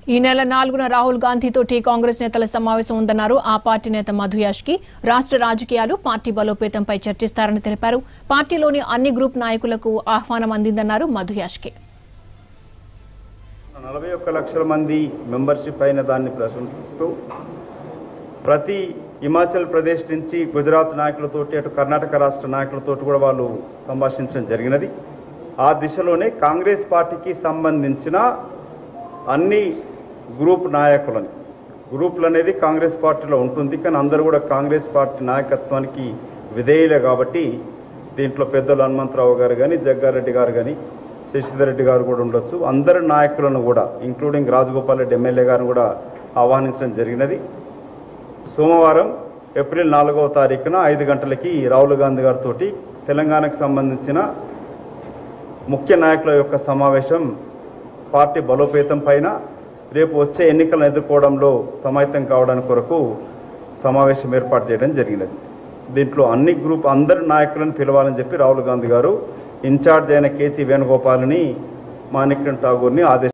ఈ నెల నాలుగున రాహుల్ గాంధీతో టీ కాంగ్రెస్ నేతల సమావేశం ఉందన్నారు ఆ పార్టీ నేత మధు యాష్కి రాష్ట్ర రాజకీయాలు పార్టీ బలోపేతంపై చర్చిస్తారని తెలిపారు పార్టీలోని అన్ని గ్రూప్ నాయకులకు ఆహ్వానం అందిందన్నారు మధు యాష్కి నలభై ఒక్క లక్షల మంది మెంబర్షిప్ అయిన దాన్ని ప్రశంసిస్తూ ప్రతి హిమాచల్ ప్రదేశ్ నుంచి గుజరాత్ నాయకులతోటి అటు కర్ణాటక రాష్ట్ర నాయకులతోటి కూడా వాళ్ళు సంభాషించడం జరిగినది ఆ దిశలోనే కాంగ్రెస్ పార్టీకి సంబంధించిన అన్ని గ్రూప్ నాయకులని గ్రూపులు అనేది కాంగ్రెస్ పార్టీలో ఉంటుంది కానీ అందరూ కూడా కాంగ్రెస్ పార్టీ నాయకత్వానికి విధేయులే కాబట్టి దీంట్లో పెద్దలు హనుమంతరావు గారు కానీ జగ్గారెడ్డి గారు కానీ శశిధర్ రెడ్డి గారు కూడా ఉండొచ్చు అందరి నాయకులను కూడా ఇంక్లూడింగ్ రాజగోపాల్ రెడ్డి ఎమ్మెల్యే గారిని కూడా ఆహ్వానించడం జరిగినది సోమవారం ఏప్రిల్ నాలుగవ తారీఖున ఐదు గంటలకి రాహుల్ గాంధీ గారితో తెలంగాణకు సంబంధించిన ముఖ్య నాయకుల యొక్క సమావేశం పార్టీ బలోపేతం పైన రేపు వచ్చే ఎన్నికలను ఎదుర్కోవడంలో సమాయత్తం కావడానికి కొరకు సమావేశం ఏర్పాటు చేయడం జరిగినది దీంట్లో అన్ని గ్రూప్ అందరి నాయకులను పిలవాలని చెప్పి రాహుల్ గాంధీ గారు ఇన్ఛార్జ్ అయిన కేసీ వేణుగోపాల్ని మాణిక్యం ఠాగూర్ని ఆదేశించారు